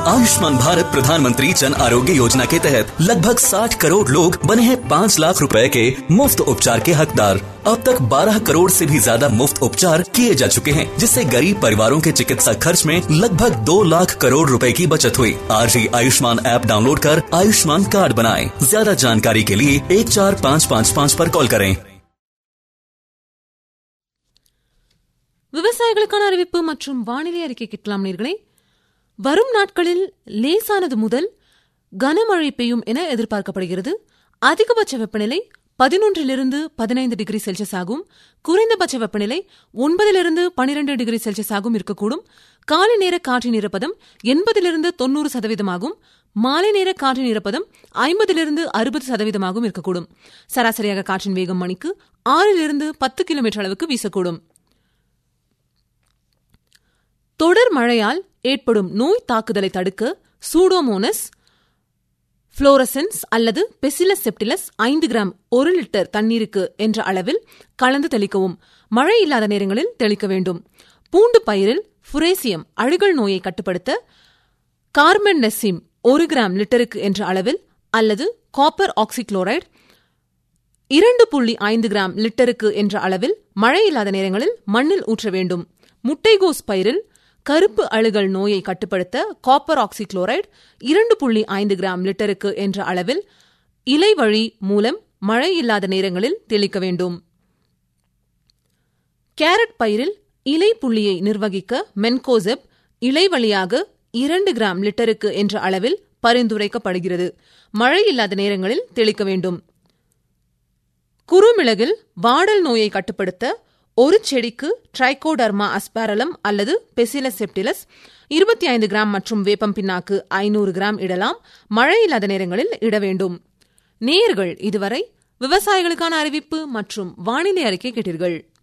आयुष्मान भारत प्रधानमंत्री जन आरोग्य योजना के तहत लगभग 60 करोड़ लोग बने हैं 5 लाख रुपए के मुफ्त उपचार के हकदार अब तक 12 करोड़ से भी ज्यादा मुफ्त उपचार किए जा चुके हैं जिससे गरीब परिवारों के चिकित्सा खर्च में लगभग 2 लाख करोड़ रुपए की बचत हुई आज ही आयुष्मान ऐप डाउनलोड कर आयुष्मान कार्ड बनाएं ज्यादा जानकारी के लिए एक चार पाँच पाँच पाँच पर कॉल करें விவசாயிகளுக்கான அறிவிப்பு மற்றும் வானிலை அறிக்கை கேட்கலாம் நேர்களே வரும் நாட்களில் லேசானது முதல் கனமழை பெய்யும் என எதிர்பார்க்கப்படுகிறது அதிகபட்ச வெப்பநிலை பதினொன்றிலிருந்து பதினைந்து டிகிரி செல்சியஸ் ஆகும் குறைந்தபட்ச வெப்பநிலை ஒன்பதிலிருந்து பனிரெண்டு டிகிரி செல்சியஸ் ஆகும் இருக்கக்கூடும் காலை நேர காற்றின் ஈரப்பதம் எண்பதிலிருந்து தொன்னூறு சதவீதமாகும் மாலை நேர காற்றின் ஈரப்பதம் ஐம்பதிலிருந்து அறுபது சதவீதமாகவும் இருக்கக்கூடும் சராசரியாக காற்றின் வேகம் மணிக்கு ஆறிலிருந்து பத்து கிலோமீட்டர் அளவுக்கு வீசக்கூடும் தொடர் மழையால் ஏற்படும் நோய் தாக்குதலை தடுக்க சூடோமோனஸ் புளோரசன்ஸ் அல்லது பெசிலஸ் செப்டிலஸ் ஐந்து கிராம் ஒரு லிட்டர் தண்ணீருக்கு என்ற அளவில் கலந்து தெளிக்கவும் மழை இல்லாத நேரங்களில் தெளிக்க வேண்டும் பூண்டு பயிரில் ஃபுரேசியம் அழுகல் நோயை கட்டுப்படுத்த கார்பன் நெசிம் ஒரு கிராம் லிட்டருக்கு என்ற அளவில் அல்லது காப்பர் ஆக்சிக்ளோரைடு இரண்டு புள்ளி ஐந்து கிராம் லிட்டருக்கு என்ற அளவில் மழை இல்லாத நேரங்களில் மண்ணில் ஊற்ற வேண்டும் முட்டைகோஸ் பயிரில் கருப்பு அழுகல் நோயை கட்டுப்படுத்த காப்பர் ஆக்சிக்ளோரைடு இரண்டு புள்ளி ஐந்து கிராம் லிட்டருக்கு என்ற அளவில் இலை வழி மூலம் மழை இல்லாத நேரங்களில் தெளிக்க வேண்டும் கேரட் பயிரில் இலை புள்ளியை நிர்வகிக்க மென்கோசெப் இலை வழியாக இரண்டு கிராம் லிட்டருக்கு என்ற அளவில் பரிந்துரைக்கப்படுகிறது மழை இல்லாத நேரங்களில் தெளிக்க வேண்டும் குறுமிளகில் வாடல் நோயை கட்டுப்படுத்த ஒரு செடிக்கு ட்ரைகோடர்மா அஸ்பாரலம் அல்லது பெசிலஸ் செப்டிலஸ் இருபத்தி ஐந்து கிராம் மற்றும் வேப்பம் பின்னாக்கு ஐநூறு கிராம் இடலாம் மழை இல்லாத நேரங்களில் இட வேண்டும் நேயர்கள் இதுவரை விவசாயிகளுக்கான அறிவிப்பு மற்றும் வானிலை அறிக்கை கேட்டீர்கள்